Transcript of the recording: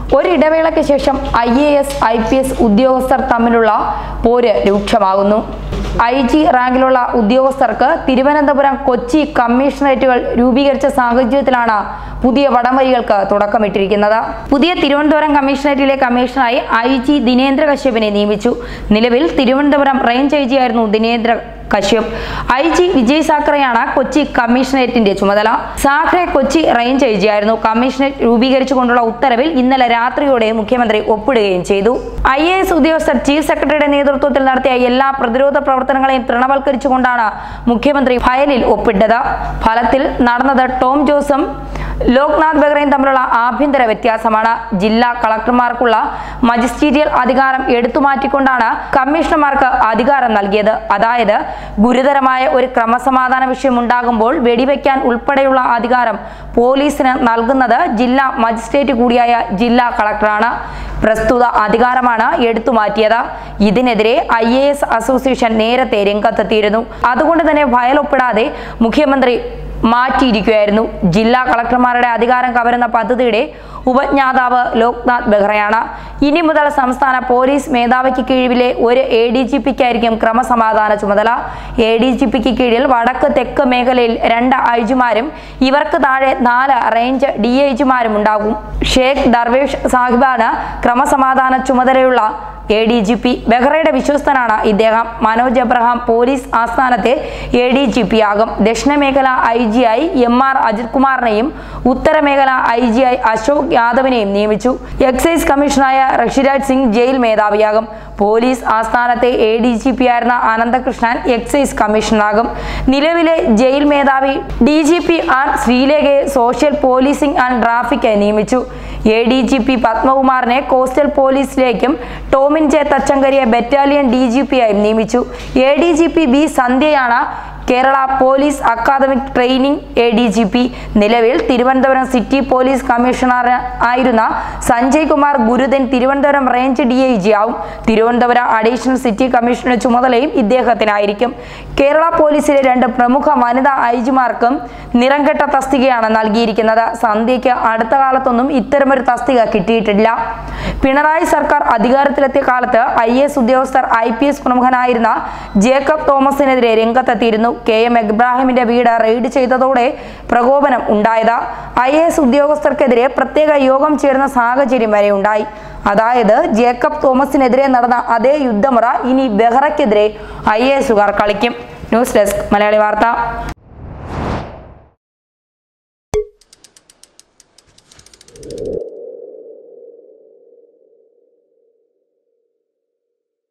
ഒരിടവേളയ്ക്ക് ശേഷം I A S I P S ഉദ്യോഗസ്ഥർ തമ്മിലുള്ള പോര് രൂക്ഷമാകുന്നു ഐ ജി റാങ്കിലുള്ള ഉദ്യോഗസ്ഥർക്ക് തിരുവനന്തപുരം കൊച്ചി കമ്മീഷണറേറ്റുകൾ രൂപീകരിച്ച സാഹചര്യത്തിലാണ് പുതിയ വടംവലികൾക്ക് തുടക്കമിട്ടിരിക്കുന്നത് പുതിയ തിരുവനന്തപുരം കമ്മീഷണറേറ്റിലെ കമ്മീഷണറായി ഐ ജി ദിനേന്ദ്ര കശ്യപിനെ നിയമിച്ചു നിലവിൽ തിരുവനന്തപുരം റേഞ്ച് ഐ ജി ആയിരുന്നു ദിനേന്ദ്ര കശ്യപ് ഐ ജി വിജയ് സാക്കറെയാണ് കൊച്ചി കമ്മീഷണറേറ്റിന്റെ ചുമതല Sakhare Kochi range I G ആയിരുന്നു കമ്മീഷണറേറ്റ് രൂപീകരിച്ചുകൊണ്ടുള്ള ഉത്തരവിൽ ഇന്നലെ രാത്രിയോടെ മുഖ്യമന്ത്രി ഒപ്പിടുകയും ചെയ്തു ഐ എ എസ് ഉദ്യോഗസ്ഥർ ചീഫ് സെക്രട്ടറിയുടെ നേതൃത്വത്തിൽ നടത്തിയ എല്ലാ പ്രതിരോധ പ്രവർത്തനങ്ങളെയും തൃണവൽക്കരിച്ചുകൊണ്ടാണ് മുഖ്യമന്ത്രി ഫയലിൽ ഒപ്പിട്ടത് ഫലത്തിൽ നടന്നത് ടോം ജോസും ലോക്നാഥ് ബെഹ്റയും തമ്മിലുള്ള ആഭ്യന്തര വ്യത്യാസമാണ് ജില്ലാ കളക്ടർമാർക്കുള്ള മജിസ്റ്റീരിയൽ അധികാരം എടുത്തുമാറ്റിക്കൊണ്ടാണ് കമ്മീഷണർമാർക്ക് അധികാരം നൽകിയത് അതായത് ഗുരുതരമായ ഒരു ക്രമസമാധാന വിഷയം ഉണ്ടാകുമ്പോൾ വെടിവെക്കാൻ ഉൾപ്പെടെയുള്ള അധികാരം പോലീസിന് നൽകുന്നത് ജില്ലാ മജിസ്ട്രേറ്റ് കൂടിയായ ജില്ലാ കളക്ടറാണ് പ്രസ്തുത അധികാരമാണ് എടുത്തുമാറ്റിയത് ഇതിനെതിരെ ഐ എ എസ് അസോസിയേഷൻ നേരത്തെ രംഗത്തെത്തിയിരുന്നു അതുകൊണ്ട് തന്നെ ഫയലൊപ്പിടാതെ മുഖ്യമന്ത്രി മാറ്റിയിരിക്കുകയായിരുന്നു ജില്ലാ കളക്ടർമാരുടെ അധികാരം കവരുന്ന പദ്ധതിയുടെ ഉപജ്ഞാതാവ് ലോക്നാഥ് ബെഹ്റയാണ് ഇനി മുതൽ സംസ്ഥാന പോലീസ് മേധാവിക്ക് കീഴിലെ ഒരു എ ഡി ജി പിക്കായിരിക്കും ക്രമസമാധാന ചുമതല എ ഡി ജി പിക്ക് കീഴിൽ വടക്ക് തെക്ക് മേഖലയിൽ രണ്ട് ഐ ജിമാരും ഇവർക്ക് താഴെ നാല് റേഞ്ച് ഡി ഐ ജിമാരും ഉണ്ടാകും ഷേഖ് ദർവേഷ് സാഹിബാണ് ക്രമസമാധാന ചുമതലയുള്ള എ ഡി ജി പി ബെഹ്റയുടെ വിശ്വസ്തനാണ് ഇദ്ദേഹം മനോജ് എബ്രഹാം പോലീസ് ആസ്ഥാനത്തെ എ ഡി ജി പി ആകും ദക്ഷിണമേഖല ഐ ജി ആയി എം ആർ അജിത് കുമാറിനെയും ഉത്തരമേഖല ഐ ജി ആയി അശോക് യാദവിനെയും നിയമിച്ചു എക്സൈസ് കമ്മീഷണറായ ഋഷിരാജ് സിംഗ് ജയിൽ മേധാവിയാകും പോലീസ് ആസ്ഥാനത്തെ എ ഡി ജി പി ആയിരുന്ന അനന്തകൃഷ്ണൻ എക്സൈസ് കമ്മീഷണറാകും നിലവിലെ ജയിൽ മേധാവി ഡി ജി പി ആർ ശ്രീലേഖയെ സോഷ്യൽ പോലീസിംഗ് ആൻഡ് ട്രാഫിക്കായി നിയമിച്ചു എ ഡി ജി പി പത്മകുമാറിനെ കോസ്റ്റൽ പോലീസിലേക്കും ടോമിൻ ജെ തച്ചങ്കരിയെ ബറ്റാലിയൻ ഡി ജി പി ആയും നിയമിച്ചു A D G P B സന്ധ്യയാണ് Kerala police academic training A D G P നിലവിൽ തിരുവനന്തപുരം സിറ്റി പോലീസ് കമ്മീഷണർ ആയിരുന്ന Sanjay Kumar Gurudin Thiruvananthapuram range D I G ആവും തിരുവനന്തപുരം അഡീഷണൽ സിറ്റി കമ്മീഷണർ ചുമതലയും ഇദ്ദേഹത്തിനായിരിക്കും കേരള പോലീസിലെ രണ്ട് പ്രമുഖ വനിതാ ഐ ജിമാർക്കും നിറംകെട്ട തസ്തികയാണ് നൽകിയിരിക്കുന്നത് സന്ധ്യയ്ക്ക് അടുത്ത കാലത്തൊന്നും ഇത്തരമൊരു തസ്തിക കിട്ടിയിട്ടില്ല പിണറായി സർക്കാർ അധികാരത്തിലെത്തിയ കാലത്ത് ഐ എസ് ഉദ്യോഗസ്ഥർ ഐ പി എസ് പ്രമുഖനായിരുന്ന ജേക്കബ് തോമസിനെതിരെ രംഗത്തെത്തിയിരുന്നു കെ എം എബ്രാഹിമിന്റെ വീട് റെയ്ഡ് ചെയ്തതോടെ പ്രകോപനം ഉണ്ടായത് ഐ എ എസ് ഉദ്യോഗസ്ഥർക്കെതിരെ പ്രത്യേക യോഗം ചേർന്ന സാഹചര്യം വരെ ഉണ്ടായി അതായത് ജേക്കബ് തോമസിനെതിരെ നടന്ന അതേ യുദ്ധമുറ ഇനി ബെഹ്റയ്ക്കെതിരെ ഐ എ എസുകാർ കളിക്കും ന്യൂസ് ഡെസ്ക് മലയാളി വാർത്ത